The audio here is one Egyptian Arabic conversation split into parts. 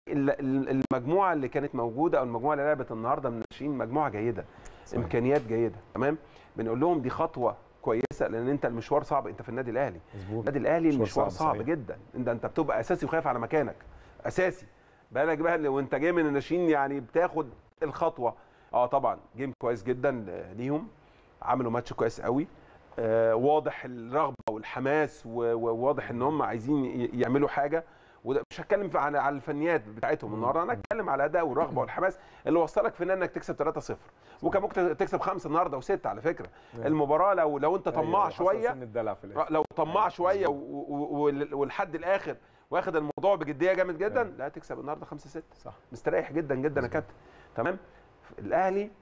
ال- ال- المجموعه اللي كانت موجوده او المجموعه اللي لعبت النهارده من الناشئين مجموعه جيده صحيح. امكانيات جيده تمام بنقول لهم دي خطوه كويسه لان انت المشوار صعب انت في النادي الاهلي مظبوط النادي الاهلي مشوار المشوار صعب، صعب, صحيح. جدا انت انت بتبقى اساسي وخايف على مكانك اساسي بالك بقى اللي- وانت جاي من الناشئين يعني بتاخد الخطوه اه طبعا جيم كويس جدا ليهم عملوا ماتش كويس قوي آه واضح الرغبه والحماس و- وواضح ان هم عايزين ي- يعملوا حاجه وده مش هتكلم في- على على الفنيات بتاعتهم النهارده انا هتكلم على الاداء والرغبه والحماس اللي وصلك في انك تكسب 3-0 وكان ممكن تكسب خمسه النهارده وسته على فكره أيوة. المباراه لو لو انت أيوة، طماع حصل شويه سن الدلع في الاخر آه، لو طماع أيوة، شويه و- مظبوط. و- وال- ولحد الاخر واخد الموضوع بجديه جامد جدا أيوة. لا تكسب النهارده 5 6 صح مستريح جدا جدا يا مظبوط. كابتن تمام الاهلي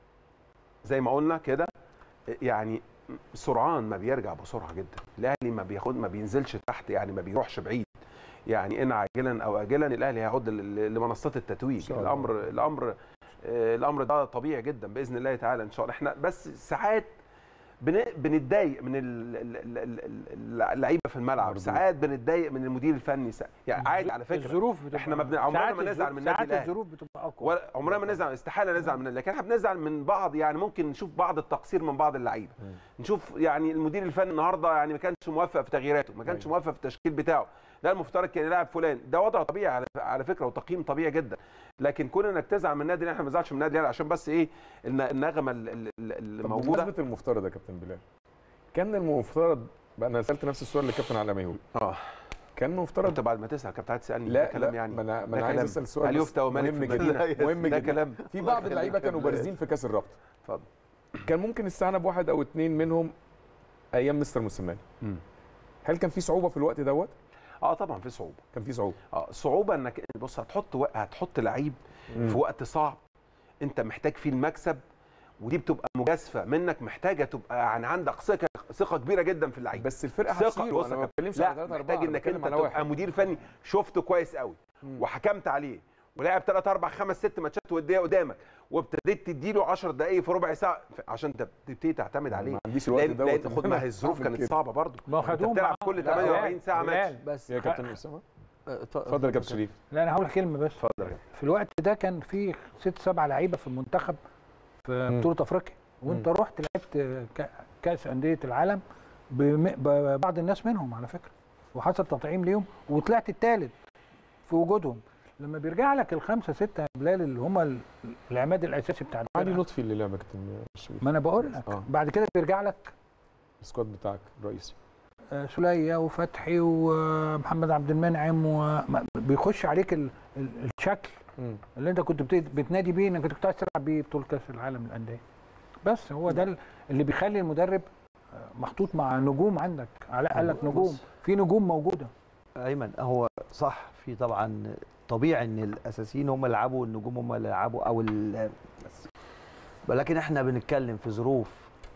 زي ما قلنا كده يعني سرعان ما بيرجع بسرعه جدا الاهلي ما بياخد ما بينزلش تحت يعني ما بيروحش بعيد يعني ان عاجلا او اجلا الاهلي هيعود ل- لمنصات التتويج إن شاء الله. الامر الامر آه، الامر ده طبيعي جدا باذن الله تعالى ان شاء الله احنا بس ساعات بن- بنتضايق من ال- ال- ال- ال- اللعيبه في الملعب مردود. ساعات بنتضايق من المدير الفني سا- يعني عادي على فكره الظروف بتبقى إحنا ما بن- عمرنا ساعات ما نزعل من الظروف- النادي ساعات الأهلي. الظروف بتبقى اقوى ولا عمرنا ما نزعل استحاله نزعل من لكن احنا بنزعل من بعض يعني ممكن نشوف بعض التقصير من بعض اللعيبه مم. نشوف يعني المدير الفني النهارده يعني ما كانش موفق في تغييراته ما كانش أيوة. موفق في التشكيل بتاعه لا المفترض كان يلعب فلان ده وضع طبيعي على على فكره وتقييم طبيعي جدا لكن كون انك تزعل من النادي احنا ما بنزعلش من النادي الأهلي عشان بس ايه الن- النغمه ال- ال- ال- اللي طب موجوده بمناسبه المفترض يا كابتن بلال كان المفترض بقى انا سالت نفس السؤال اللي كابتن علاء ميهول اه كان انت المفترض بعد ما تسال كابتن تسالني ده لا كلام لا يعني ما انا ما ده انا عايز كلام. اسال سؤال هل بس يفتى ومالك مهم في جدا المدينة؟ مهم ده جدا كلام في بعض اللعيبه كانوا بارزين في كاس الرابطه اتفضل كان ممكن نستعانى بواحد او اتنين منهم ايام مستر موسيماني مم. هل كان في صعوبه في الوقت دوت اه طبعا في صعوبه كان في صعوبه اه صعوبه انك بص هتحط و... هتحط لعيب في وقت صعب انت محتاج فيه المكسب ودي بتبقى مجازفه منك محتاجه تبقى يعني عندك ثقه ثقه كبيره جدا في اللعيب بس الفرقه ثقه هتشيله بص انا يا ما كابتن، بتكلمش على لا 3 4 محتاج انك انت تبقى مدير فني شفته كويس قوي مم. وحكمت عليه ولعب 3 4 5 6 ماتشات وديه قدامك وابتديت تديله 10 دقائق في ربع ساعه ش- عشان تب- تبتدي تعتمد عليه ما عنديش الوقت لان, دوت لأن إن خد أنا ما هي الظروف أعمل كانت كده. صعبه برضه ما انت خدوهم بتلعب معاه. كل لا، 48 ساعه بلال، ماتش بس يا كابتن اسامه اتفضل اتفضل يا كابتن شريف لا انا هقول كلمه بس اتفضل في الوقت ده كان في ست سبع لعيبه في المنتخب في مم. بطوله افريقيا وانت مم. رحت لعبت كا- كاس انديه العالم بم- ببعض الناس منهم على فكره وحصل تطعيم ليهم وطلعت الثالث في وجودهم لما بيرجع لك الخمسه سته يا بلال اللي هم ال- العماد الاساسي بتاع علي الفرقة. لطفي اللي لعب يا كابتن شريف ما انا بقول لك آه. بعد كده بيرجع لك السكواد بتاعك الرئيسي آه، سلية وفتحي ومحمد عبد المنعم وبيخش عليك ال- ال- الشكل مم. اللي انت كنت بت- بتنادي بيه انك كنت عايز تلعب بيه بطوله كاس العالم للانديه بس هو ده ال- اللي بيخلي المدرب آه، محطوط مع نجوم عندك علاء قال لك نجوم بص. في نجوم موجوده ايمن هو صح في طبعا طبيعي ان الاساسيين هم اللي لعبوا والنجوم هم اللي لعبوا او ال- بس ولكن احنا بنتكلم في ظروف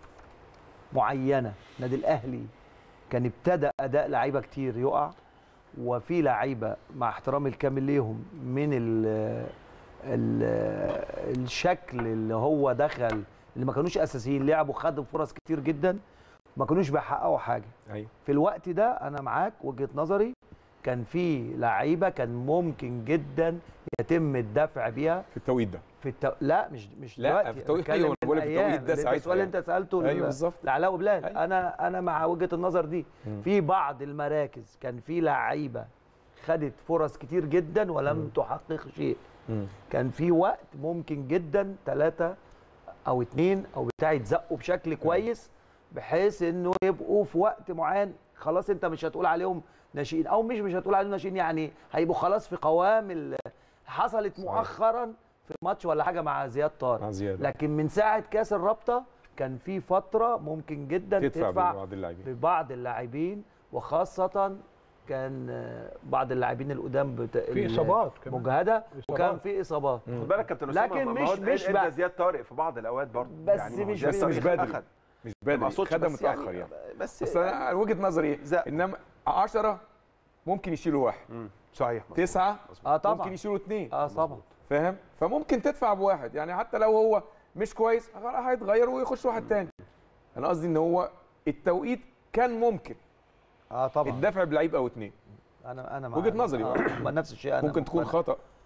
معينه نادي الاهلي كان ابتدى اداء لعيبه كتير يقع وفي لعيبه مع احترامي الكامل ليهم من ال ال الشكل اللي هو دخل اللي ما كانوش اساسيين لعبوا خدوا فرص كتير جدا ما كانوش بيحققوا حاجه ايوه في الوقت ده انا معاك وجهه نظري كان في لعيبه كان ممكن جدا يتم الدفع بيها في التوقيت ده في التو... لا مش مش لا، دلوقتي في التوقيت- بتكلم أيوة، من بقول لك في التوقيت الأيام. ده اللي ساعتها السؤال اللي يعني. انت سالته ايوه لل- بالظبط لعلاء وبلال أيوة. انا انا مع وجهه النظر دي مم. في بعض المراكز كان في لعيبه خدت فرص كتير جدا ولم مم. تحقق شيء مم. كان في وقت ممكن جدا ثلاثة أو اتنين أو بتاع يتزقوا بشكل كويس بحيث إنه يبقوا في وقت معين خلاص أنت مش هتقول عليهم ناشئين أو مش مش هتقول عليهم ناشئين يعني هيبقوا خلاص في قوام ال- حصلت صحيح. مؤخرا في ماتش ولا حاجة مع زياد طارق مع زياده لكن من ساعة كأس الرابطة كان في فترة ممكن جدا تدفع تدفع ببعض اللاعبين ببعض اللاعبين وخاصة كان آه، بعض اللاعبين القدام بت... في ال- اصابات كمان مجهده وكان إصابات. في اصابات مم. خد بالك كابتن اسامه لكن ما- ما مش- هو مش ادى بقى- زياد طارق في بعض الاوقات برضه بس ما هو مش- زياد بس طارق مش بدري. أخد. مش ما بدري أقصدش خدها بس متاخر يعني بس بس انا وجهه نظري ايه زق. انما 10 ممكن يشيلوا واحد مم. صحيح مظبوط. تسعة اه ممكن طبعا يشيلوا اثنين اه طبعا فاهم فممكن تدفع بواحد يعني حتى لو هو مش كويس هيتغير ويخش واحد تاني انا قصدي ان هو التوقيت كان ممكن اه طبعا الدفع بلعيب او اثنين انا انا وجهة معاك. نظري آه بقى. ما نفس الشيء انا ممكن تكون مقتنع. خطا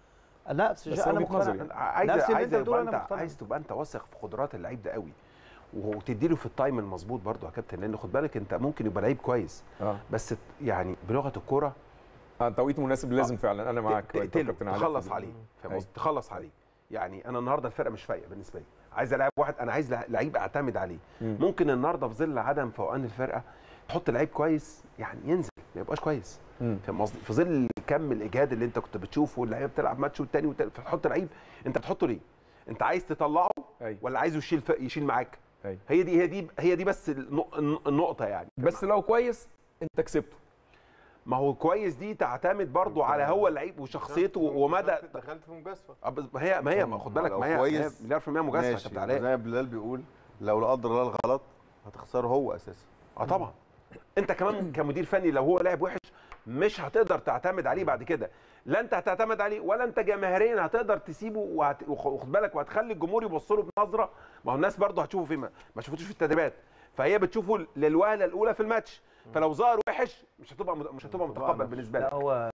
نفس بس الشيء انا وجهة مقتنع نظري. أنا عايز نفس اللي عايز انت بتقوله يبقى انا انت مقتنع عايز تبقى انت واثق في قدرات اللعيب ده قوي وتدي له في التايم المظبوط برضه يا كابتن لان خد بالك انت ممكن يبقى لعيب كويس اه بس يعني بلغه الكوره اه توقيت مناسب لازم فعلا انا معاك تقتله كابتن علاء تخلص في دي. عليه فاهم أيوة. قصدي تخلص عليه يعني انا النهارده الفرقه مش فايقه بالنسبه لي عايز العب واحد انا عايز لعيب اعتمد عليه مم. ممكن النهارده في ظل عدم فوقان الفرقه تحط لعيب كويس يعني ينزل ما يبقاش كويس مم. فاهم قصدي في ظل كم الاجهاد اللي انت كنت بتشوفه واللعيبه بتلعب ماتش والتاني والتالت فتحط لعيب انت بتحطه ليه انت عايز تطلعه ايوه ولا عايزه يشيل ف... يشيل معاك ايوه هي دي هي دي هي دي بس النق- النقطه يعني بس لو كويس انت كسبته ما هو كويس دي تعتمد برضو على هو اللعيب وشخصيته ومدى دخلت في مجازفه آه، بس ما هي ما هي ما خد بالك لو ما هي كويس، ما هي مليار في المية مجازفة يا ماشي كابتن علاء زي ما بلال بيقول لو لا قدر الله الغلط هتخسره هو اساسا اه طبعا انت كمان كمدير فني لو هو لاعب وحش مش هتقدر تعتمد عليه بعد كده لا انت هتعتمد عليه ولا انت جماهيريا هتقدر تسيبه وهت- وخ- واخد بالك وهتخلي الجمهور يبص له بنظره ما هو الناس برضه هتشوفه فين ما ما شفتوش في التدريبات فهي بتشوفه للوهله الاولى في الماتش فلو ظهر وحش مش هتبقى مش هتبقى متقبل بالنسبه لك لا هو